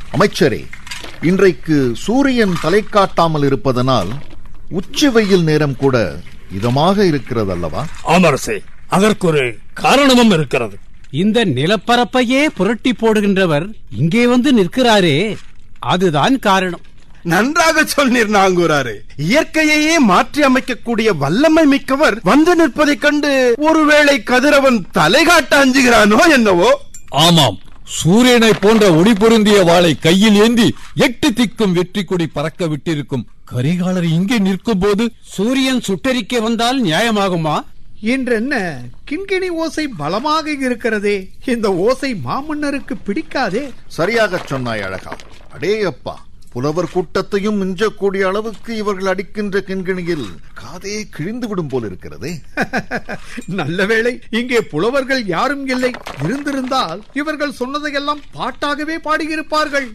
அமைச்சரே இன்றைக்கு சூரியன் தலை காட்டாமல் இருப்பதனால் உச்சி வெயில் நேரம் கூட இதமாக இருக்கிறது அல்லவா ஆமரசே அதற்கு ஒரு காரணமும் இருக்கிறது இந்த நிலப்பரப்பையே புரட்டி போடுகின்றவர் இங்கே வந்து நிற்கிறாரே அதுதான் காரணம் நன்றாக சொன்னீர் நாங்கூராரு இயற்கையையே மாற்றி அமைக்கக்கூடிய வல்லமை மிக்கவர் வந்து நிற்பதைக் கண்டு ஒருவேளை கதிரவன் தலை காட்ட அஞ்சுகிறானோ என்னவோ ஆமாம் சூரியனை போன்ற ஒளி பொருந்திய வாளை கையில் ஏந்தி எட்டு திக்கும் வெற்றி கொடி பறக்க விட்டிருக்கும் கரிகாலர் இங்கே நிற்கும் போது சூரியன் சுட்டரிக்க வந்தால் நியாயமாகுமா என்றென்ன கிண்கிணி ஓசை பலமாக இருக்கிறதே இந்த ஓசை மாமன்னருக்கு பிடிக்காதே சரியாகச் சொன்னாய் அழகா அடேயப்பா புலவர் கூட்டத்தையும் மிஞ்சக்கூடிய அளவுக்கு இவர்கள் அடிக்கின்ற கிண்கிணியில் காதே கிழிந்து விடும் போல் இருக்கிறதே நல்ல வேளை இங்கே புலவர்கள் யாரும் இல்லை இருந்திருந்தால் இவர்கள் சொன்னதையெல்லாம் பாட்டாகவே பாடியிருப்பார்கள்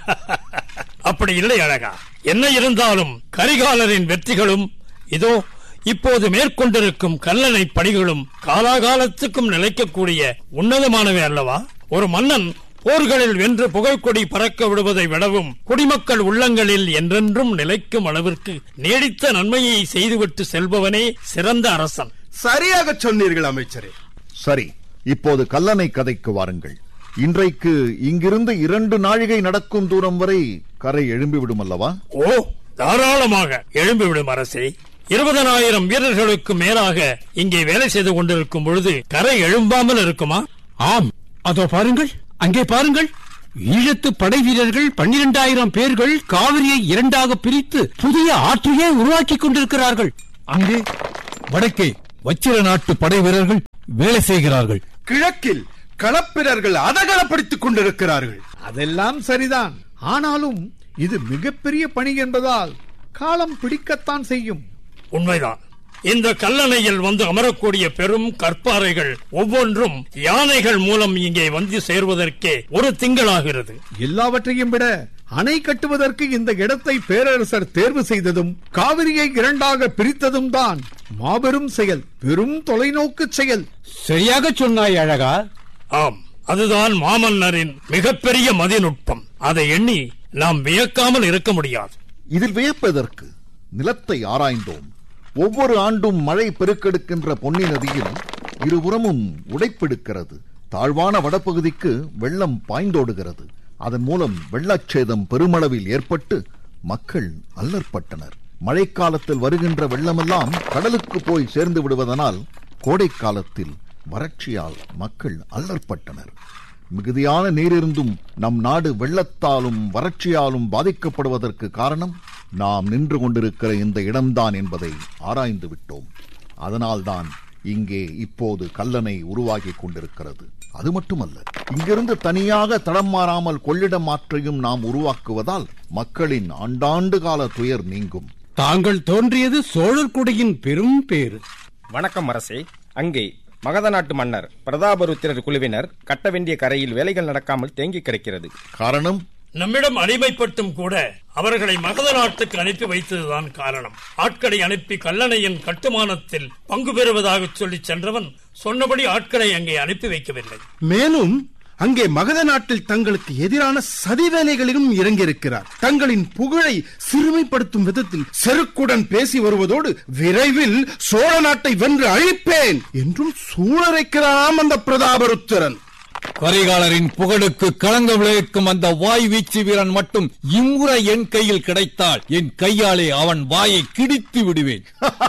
அப்படி இல்லை அழகா என்ன இருந்தாலும் கரிகாலரின் வெற்றிகளும் இதோ இப்போது மேற்கொண்டிருக்கும் கல்லணை பணிகளும் காலாகாலத்துக்கும் நிலைக்கக்கூடிய உன்னதமானவை அல்லவா ஒரு மன்னன் போர்களில் வென்று புகைக்கொடி பறக்க விடுவதை விடவும் குடிமக்கள் உள்ளங்களில் என்றென்றும் நிலைக்கும் அளவிற்கு நீடித்த நன்மையை செய்துவிட்டு செல்பவனே சிறந்த அரசன் சரியாக சொன்னீர்கள் அமைச்சரே சரி இப்போது கல்லணை கதைக்கு வாருங்கள் இன்றைக்கு இங்கிருந்து இரண்டு நாழிகை நடக்கும் தூரம் வரை கரை எழும்பிவிடும் அல்லவா ஓ தாராளமாக எழும்பிவிடும் அரசே இருபதனாயிரம் வீரர்களுக்கு மேலாக இங்கே வேலை செய்து கொண்டிருக்கும் பொழுது கரை எழும்பாமல் இருக்குமா ஆம் அதோ பாருங்கள் அங்கே பாருங்கள் ஈழத்து படை வீரர்கள் பன்னிரண்டாயிரம் பேர்கள் காவிரியை இரண்டாக பிரித்து புதிய ஆற்றையே உருவாக்கிக் கொண்டிருக்கிறார்கள் அங்கே வடக்கே வச்சிர நாட்டு படை வீரர்கள் வேலை செய்கிறார்கள் கிழக்கில் களப்பிரர்கள் அதகலப்படுத்திக் கொண்டிருக்கிறார்கள் அதெல்லாம் சரிதான் ஆனாலும் இது மிகப்பெரிய பணி என்பதால் காலம் பிடிக்கத்தான் செய்யும் உண்மைதான் இந்த கல்லணையில் வந்து அமரக்கூடிய பெரும் கற்பாறைகள் ஒவ்வொன்றும் யானைகள் மூலம் இங்கே வந்து சேர்வதற்கே ஒரு திங்களாகிறது எல்லாவற்றையும் விட அணை கட்டுவதற்கு இந்த இடத்தை பேரரசர் தேர்வு செய்ததும் காவிரியை இரண்டாக பிரித்ததும் தான் மாபெரும் செயல் பெரும் தொலைநோக்கு செயல் சரியாக சொன்னாய் அழகா ஆம் அதுதான் மாமன்னரின் மிகப்பெரிய மதிநுட்பம் அதை எண்ணி நாம் வியக்காமல் இருக்க முடியாது இதில் வியப்பதற்கு நிலத்தை ஆராய்ந்தோம் ஒவ்வொரு ஆண்டும் மழை பெருக்கெடுக்கின்ற பொன்னி நதியில் இருபுறமும் உடைப்பெடுக்கிறது தாழ்வான வடபகுதிக்கு வெள்ளம் பாய்ந்தோடுகிறது அதன் மூலம் வெள்ளச்சேதம் பெருமளவில் ஏற்பட்டு மக்கள் அல்லற்பட்டனர் மழைக்காலத்தில் வருகின்ற வெள்ளமெல்லாம் கடலுக்கு போய் சேர்ந்து விடுவதனால் கோடை காலத்தில் வறட்சியால் மக்கள் அல்லற்பட்டனர் மிகுதியான நீரிருந்தும் நம் நாடு வெள்ளத்தாலும் வறட்சியாலும் பாதிக்கப்படுவதற்கு காரணம் நாம் நின்று கொண்டிருக்கிற இந்த இடம்தான் என்பதை ஆராய்ந்து விட்டோம் அதனால்தான் இங்கே இப்போது கல்லணை உருவாகிக் கொண்டிருக்கிறது அது மட்டுமல்ல இங்கிருந்து தனியாக தடம் மாறாமல் கொள்ளிடம் மாற்றையும் நாம் உருவாக்குவதால் மக்களின் ஆண்டாண்டு கால துயர் நீங்கும் தாங்கள் தோன்றியது சோழர் குடியின் பெரும் பேறு வணக்கம் அரசே அங்கே மகத நாட்டு மன்னர் பிரதாபருத்திரர் குழுவினர் கட்ட வேண்டிய கரையில் வேலைகள் நடக்காமல் தேங்கி கிடக்கிறது காரணம் நம்மிடம் அடிமைப்பட்டும் கூட அவர்களை மகத நாட்டுக்கு அனுப்பி வைத்ததுதான் காரணம் ஆட்களை அனுப்பி கல்லணையின் கட்டுமானத்தில் பங்கு பெறுவதாக சொல்லி சென்றவன் சொன்னபடி ஆட்களை அங்கே அனுப்பி வைக்கவில்லை மேலும் அங்கே மகத நாட்டில் தங்களுக்கு எதிரான சதி வேலைகளிலும் இறங்கியிருக்கிறார் தங்களின் புகழை சிறுமைப்படுத்தும் விதத்தில் செருக்குடன் பேசி வருவதோடு விரைவில் சோழ நாட்டை வென்று அழிப்பேன் என்றும் சூழரைக்கிறாம் அந்த பிரதாபருத்திரன் கரிகாலரின் புகழுக்கு களங்கம் விளைவிக்கும் அந்த வாய் வீச்சு வீரன் மட்டும் இம்முறை என் கையில் கிடைத்தால் என் கையாலே அவன் வாயை கிடித்து விடுவேன்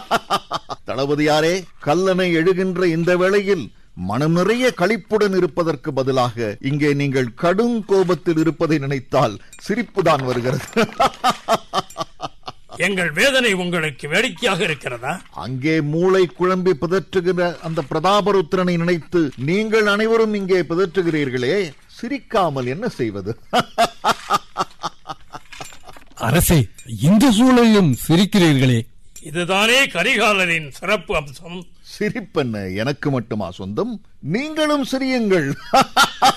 தளபதியாரே கல்லணை எழுகின்ற இந்த வேளையில் மனம் நிறைய களிப்புடன் இருப்பதற்கு பதிலாக இங்கே நீங்கள் கடும் கோபத்தில் இருப்பதை நினைத்தால் சிரிப்புதான் வருகிறது எங்கள் வேதனை உங்களுக்கு வேடிக்கையாக இருக்கிறதா அங்கே மூளை குழம்பி பிதற்றுகிற அந்த பிரதாபருத்திரனை நினைத்து நீங்கள் அனைவரும் இங்கே பிதற்றுகிறீர்களே சிரிக்காமல் என்ன செய்வது அரசே இந்த சூழலிலும் சிரிக்கிறீர்களே இதுதானே கரிகாலரின் சிறப்பு அம்சம் சிரிப்பென்ன எனக்கு மட்டுமா சொந்தம் நீங்களும் சிரியுங்கள்